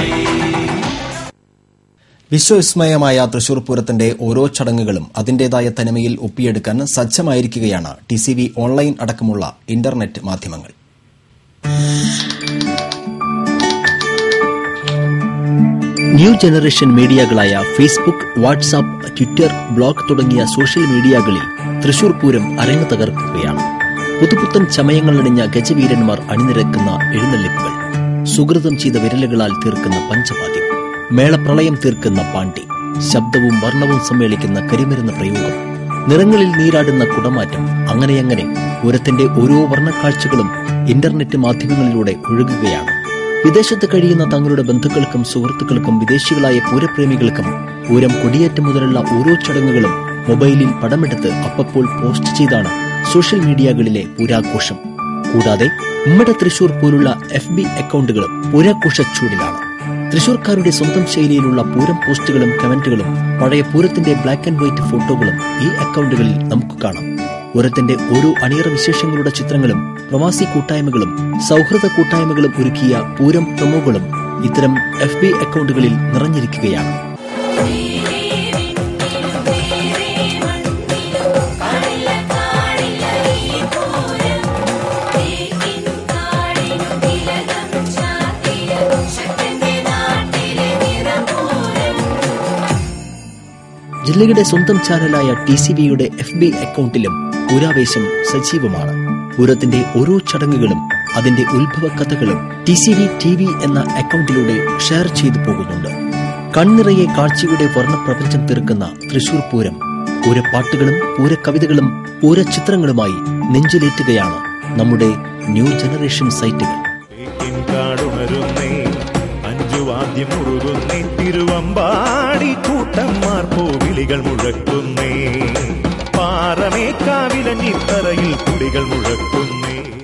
വിശ്വവിസ്മയമായ തൃശൂർ പൂരത്തിന്റെ ഓരോ ചടങ്ങുകളും അതിന്റേതായ തനിമയിൽ ഒപ്പിയെടുക്കാൻ സജ്ജമായിരിക്കുകയാണ് ടി സി വി ഓൺലൈൻ അടക്കമുള്ള ഇന്റർനെറ്റ് മാധ്യമങ്ങൾ ന്യൂ ജനറേഷൻ മീഡിയകളായ ഫേസ്ബുക്ക് വാട്സാപ്പ് ട്വിറ്റർ ബ്ലോഗ് തുടങ്ങിയ സോഷ്യൽ മീഡിയകളിൽ തൃശൂർ പൂരം അരങ്ങു തകർക്കുകയാണ് പുതുപുത്തൻ ചമയങ്ങളണിഞ്ഞ ഗജവീരന്മാർ അണിനിരക്കുന്ന എഴുന്നള്ളിപ്പുകൾ സുഹൃതം ചെയ്ത വിരലുകളാൽ തീർക്കുന്ന പഞ്ചവാദ്യം മേളപ്രളയം തീർക്കുന്ന പാണ്ടി ശബ്ദവും വർണ്ണവും സമ്മേളിക്കുന്ന കരിമരുന്ന പ്രയോഗം നിറങ്ങളിൽ നീരാടുന്ന കുടമാറ്റം അങ്ങനെയങ്ങനെ പൂരത്തിന്റെ ഓരോ വർണ്ണക്കാഴ്ചകളും ഇന്റർനെറ്റ് മാധ്യമങ്ങളിലൂടെ ഒഴുകുകയാണ് വിദേശത്ത് കഴിയുന്ന തങ്ങളുടെ ബന്ധുക്കൾക്കും സുഹൃത്തുക്കൾക്കും വിദേശികളായ പൂരപ്രേമികൾക്കും പൂരം കൊടിയേറ്റം മുതലുള്ള ഓരോ ചടങ്ങുകളും മൊബൈലിൽ പടമെടുത്ത് അപ്പപ്പോൾ പോസ്റ്റ് ചെയ്താണ് സോഷ്യൽ മീഡിയകളിലെ പൂരാഘോഷം കൂടാതെ നമ്മുടെ തൃശൂർ പോലുള്ള എഫ് ബി അക്കൗണ്ടുകളും പൂരാഘോഷ ചൂടിലാണ് തൃശൂർക്കാരുടെ സ്വന്തം ശൈലിയിലുള്ള പൂരം പോസ്റ്റുകളും കമന്റുകളും പഴയ പൂരത്തിന്റെ ബ്ലാക്ക് ആൻഡ് വൈറ്റ് ഫോട്ടോകളും ഈ അക്കൗണ്ടുകളിൽ നമുക്ക് കാണാം പൂരത്തിന്റെ ഓരോ അണിയറ വിശേഷങ്ങളുടെ ചിത്രങ്ങളും പ്രവാസി കൂട്ടായ്മകളും സൗഹൃദ കൂട്ടായ്മകളും ഒരുക്കിയ പൂരം പ്രൊമോകളും ഇത്തരം എഫ് ബി അക്കൗണ്ടുകളിൽ നിറഞ്ഞിരിക്കുകയാണ് ജില്ലയുടെ സ്വന്തം ചാനലായ ടി സി ബിയുടെ എഫ് ബി അക്കൗണ്ടിലും പൂരാവേശം സജീവമാണ് പൂരത്തിന്റെ ഓരോ ചടങ്ങുകളും അതിന്റെ ഉത്ഭവ കഥകളും T C B T V എന്ന അക്കൗണ്ടിലൂടെ ഷെയർ ചെയ്തു പോകുന്നുണ്ട് കണ്ണിറയെ കാഴ്ചയുടെ വർണ്ണപ്രപഞ്ചം തീർക്കുന്ന തൃശൂർ പൂരം പൂരപ്പാട്ടുകളും പൂരക്കവിതകളും പൂരചിത്രങ്ങളുമായി നെഞ്ചിലേറ്റുകയാണ് നമ്മുടെ ന്യൂ ജനറേഷൻ സൈറ്റുകൾ തേക്കിൻ കാടുണരുന്നേ അഞ്ചു വാദ്യം മുറുകുന്നേ തിരുവമ്പാടി കൂട്ടന്മാർ പൂവിളികൾ മുഴക്കുന്നേ പാറമേക്കാവിലഞ്ഞിത്തറയിൽ കുടികൾ മുഴക്കുന്നേ